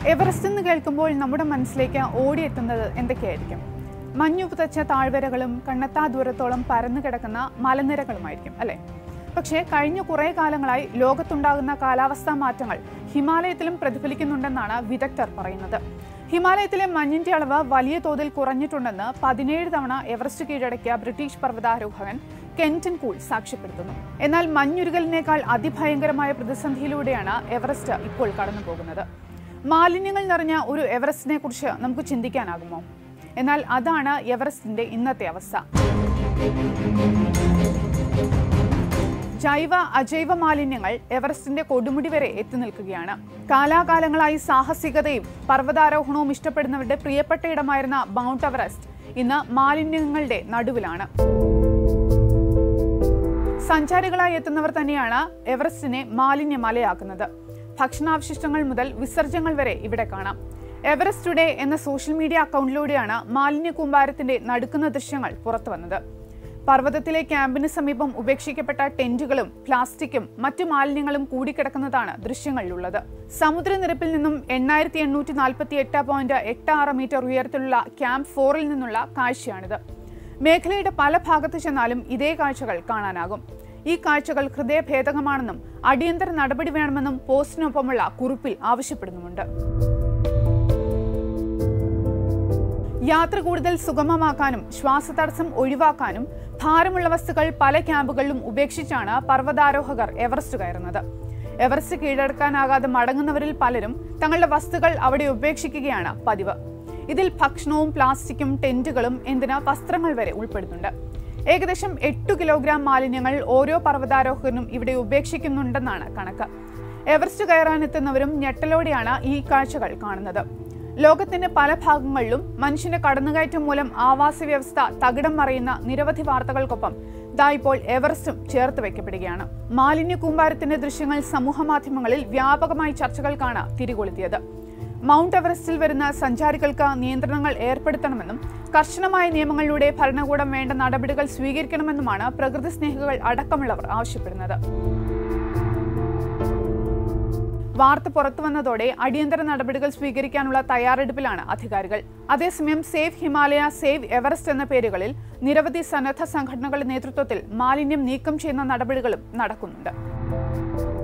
Everest എന്ന് കേൾക്കുമ്പോൾ നമ്മുടെ മനസ്സിലേക്ക് ഓടിയെത്തുന്നത് എന്തൊക്കെയായിരിക്കും മഞ്ഞു പുതച്ച താഴ്വരകളും കണ്ണെത്താ ദൂരത്തോളം പരന്നു കിടക്കുന്ന മലനിരകളുമായിരിക്കും അല്ലേ പക്ഷേ കഴിഞ്ഞ കുറേ കാലങ്ങളായി ലോകത്തുണ്ടാകുന്ന കാലാവസ്ഥാ മാറ്റങ്ങൾ ഹിമാലയത്തിലും പ്രതിഫലിക്കുന്നുണ്ടെന്നാണ് വിദഗ്ധർ പറയുന്നത് ഹിമാലയത്തിലെ മഞ്ഞിന്റെ അളവ് വലിയ തോതിൽ കുറഞ്ഞിട്ടുണ്ടെന്ന് പതിനേഴ് തവണ എവറസ്റ്റ് കീഴടക്കിയ ബ്രിട്ടീഷ് പർവ്വതാരോഹകൻ കെന്റൻ കൂൾ സാക്ഷ്യപ്പെടുത്തുന്നു എന്നാൽ മഞ്ഞുരുകലിനേക്കാൾ അതിഭയങ്കരമായ പ്രതിസന്ധിയിലൂടെയാണ് എവറസ്റ്റ് ഇപ്പോൾ കടന്നുപോകുന്നത് മാലിന്യങ്ങൾ നിറഞ്ഞ ഒരു എവറസ്റ്റിനെ കുറിച്ച് നമുക്ക് ചിന്തിക്കാനാകുമോ എന്നാൽ അതാണ് എവറസ്റ്റിന്റെ ഇന്നത്തെ അവസ്ഥ ജൈവ അജൈവ മാലിന്യങ്ങൾ എവറസ്റ്റിന്റെ കൊടുമുടി വരെ എത്തി നിൽക്കുകയാണ് കാലാകാലങ്ങളായി സാഹസികതയും പർവ്വതാരോഹണവും ഇഷ്ടപ്പെടുന്നവരുടെ പ്രിയപ്പെട്ട ഇടമായിരുന്ന മൗണ്ട് എവറസ്റ്റ് ഇന്ന് മാലിന്യങ്ങളുടെ നടുവിലാണ് സഞ്ചാരികളായി എത്തുന്നവർ തന്നെയാണ് എവറസ്റ്റിനെ മാലിന്യമലയാക്കുന്നത് ഭക്ഷണാവശിഷ്ടങ്ങൾ മുതൽ വിസർജ്യങ്ങൾ വരെ ഇവിടെ കാണാം എവറസ്റ്റ് ടുഡേ എന്ന സോഷ്യൽ മീഡിയ അക്കൗണ്ടിലൂടെയാണ് മാലിന്യ കൂമ്പാരത്തിന്റെ നടുക്കുന്ന ദൃശ്യങ്ങൾ പുറത്തു വന്നത് പർവ്വതത്തിലെ ക്യാമ്പിന് സമീപം ഉപേക്ഷിക്കപ്പെട്ട ടെന്റുകളും പ്ലാസ്റ്റിക്കും മറ്റു മാലിന്യങ്ങളും കൂടിക്കിടക്കുന്നതാണ് ദൃശ്യങ്ങളിലുള്ളത് സമുദ്രനിരപ്പിൽ നിന്നും എണ്ണായിരത്തി എണ്ണൂറ്റി നാൽപ്പത്തി എട്ട് പോയിന്റ് എട്ട് ആറ് മീറ്റർ ഉയരത്തിലുള്ള ക്യാമ്പ് ഫോറിൽ നിന്നുള്ള കാഴ്ചയാണിത് മേഖലയുടെ പല ഭാഗത്ത് ചെന്നാലും ഇതേ കാഴ്ചകൾ കാണാനാകും ഈ കാഴ്ചകൾ ഹൃദയഭേദകമാണെന്നും അടിയന്തര നടപടി വേണമെന്നും പോസ്റ്റിനൊപ്പമുള്ള കുറിപ്പിൽ ആവശ്യപ്പെടുന്നുമുണ്ട് യാത്ര കൂടുതൽ സുഗമമാക്കാനും ശ്വാസതടസ്സം ഒഴിവാക്കാനും ഭാരമുള്ള വസ്തുക്കൾ പല ക്യാമ്പുകളിലും ഉപേക്ഷിച്ചാണ് പർവ്വതാരോഹകർ എവറസ്റ്റ് കയറുന്നത് എവറസ്റ്റ് കീഴടക്കാനാകാതെ മടങ്ങുന്നവരിൽ പലരും തങ്ങളുടെ വസ്തുക്കൾ അവിടെ ഉപേക്ഷിക്കുകയാണ് പതിവ് ഇതിൽ ഭക്ഷണവും പ്ലാസ്റ്റിക്കും ടെന്റുകളും എന്തിന് വസ്ത്രങ്ങൾ വരെ ഉൾപ്പെടുന്നുണ്ട് ഏകദേശം എട്ടു കിലോഗ്രാം മാലിന്യങ്ങൾ ഓരോ പർവ്വതാരോഹകനും ഇവിടെ ഉപേക്ഷിക്കുന്നുണ്ടെന്നാണ് കണക്ക് എവറസ്റ്റ് കയറാനെത്തുന്നവരും ഞെട്ടലോടെയാണ് ഈ കാഴ്ചകൾ കാണുന്നത് ലോകത്തിന്റെ പല ഭാഗങ്ങളിലും മനുഷ്യന്റെ കടന്നുകയറ്റം മൂലം ആവാസ വ്യവസ്ഥ തകിടം മറിയുന്ന നിരവധി വാർത്തകൾക്കൊപ്പം ദാ ഇപ്പോൾ എവറസ്റ്റും ചേർത്ത് വെക്കപ്പെടുകയാണ് മാലിന്യ കൂമ്പാരത്തിന്റെ ദൃശ്യങ്ങൾ സമൂഹ മാധ്യമങ്ങളിൽ വ്യാപകമായി ചർച്ചകൾക്കാണ് തിരികൊളുത്തിയത് മൗണ്ട് എവറസ്റ്റിൽ വരുന്ന സഞ്ചാരികൾക്ക് നിയന്ത്രണങ്ങൾ ഏർപ്പെടുത്തണമെന്നും കർശനമായ നിയമങ്ങളിലൂടെ ഭരണകൂടം വേണ്ട നടപടികൾ സ്വീകരിക്കണമെന്നുമാണ് പ്രകൃതി സ്നേഹികൾ അടക്കമുള്ളവർ ആവശ്യപ്പെടുന്നത് വാർത്ത പുറത്തു വന്നതോടെ അടിയന്തര നടപടികൾ സ്വീകരിക്കാനുള്ള തയ്യാറെടുപ്പിലാണ് അധികാരികൾ അതേസമയം സേവ് ഹിമാലയ സേവ് എവറസ്റ്റ് എന്ന പേരുകളിൽ നിരവധി സന്നദ്ധ സംഘടനകളുടെ നേതൃത്വത്തിൽ മാലിന്യം നീക്കം ചെയ്യുന്ന നടപടികളും നടക്കുന്നുണ്ട്